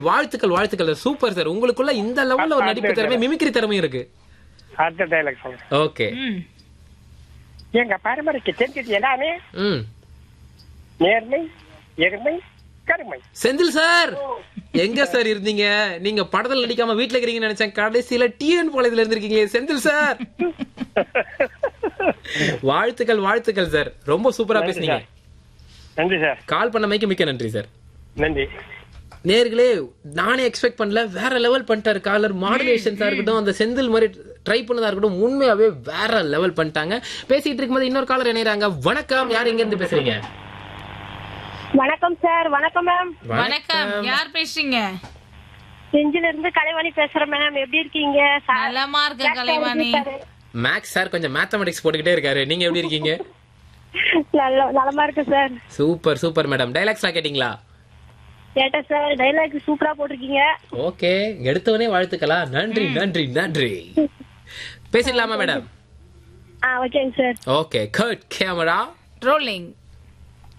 வாழ்த்துக்கள் வாழ்த்துக்கள் super sir உங்களுக்குள்ள இந்த லெவல்ல ஒரு நடிப்பு திறமை மிமிக்ரி திறமையும் இருக்கு அடுத்த டைலாக் சொல்றேன் ஓகே ம் எங்க பரம்பரைக்கு தெரிஞ்சது எல்லாமே ம் நேர்மை எருமை கருமை செந்தில் சார் எங்க சார் இருந்தீங்க நீங்க படத்துல நடிக்காம வீட்ல இருக்கிறீங்கன்னு நினைச்சேன் கடைசியில டிஎன் பாளையத்துல இருந்திருக்கீங்க செந்தில் சார் வாழ்த்துக்கள் வாழ்த்துக்கள் சார் ரொம்ப சூப்பரா நன்றி பேசுனீங்க சார். நன்றி சார் கால் பண்ணமைக்கு மிக்க நன்றி சார் நன்றி நேர்களே நானே எக்ஸ்பெக்ட் பண்ணல வேற லெவல் பண்ணிட்டாரு காலர் மாடுலேஷன்ஸா இருக்கட்டும் அந்த செந்தில் மாதிரி ட்ரை பண்ணதா இருக்கட்டும் உண்மையாவே வேற லெவல் பண்ணிட்டாங்க பேசிட்டு இருக்கும்போது இன்னொரு காலர் இணையறாங்க வணக்கம் யார் எங்க இருந்து பேசுறீங்க வணக்கம் சார் வணக்கம் மேம் வணக்கம் யார் பேசுறீங்க செஞ்சில இருந்து கலைவாணி பேசுறேன் மேம் எப்படி இருக்கீங்க சார் நலமா இருக்க கலைவாணி மேக்ஸ் சார் கொஞ்சம் மேத்தமெட்டிக்ஸ் போட்டுக்கிட்டே இருக்காரு நீங்க எப்படி இருக்கீங்க நல்ல நலமா இருக்கு சார் சூப்பர் சூப்பர் மேடம் டைலாக்ஸ்லாம் கேட்டிங்களா கேட்டேன் சார் டைலாக் சூப்பரா போட்டிருக்கீங்க ஓகே எடுத்தவனே வாழ்த்துக்களா நன்றி நன்றி நன்றி பேசிடலாமா மேடம் ஆ ஓகேங்க sir okay cut camera rolling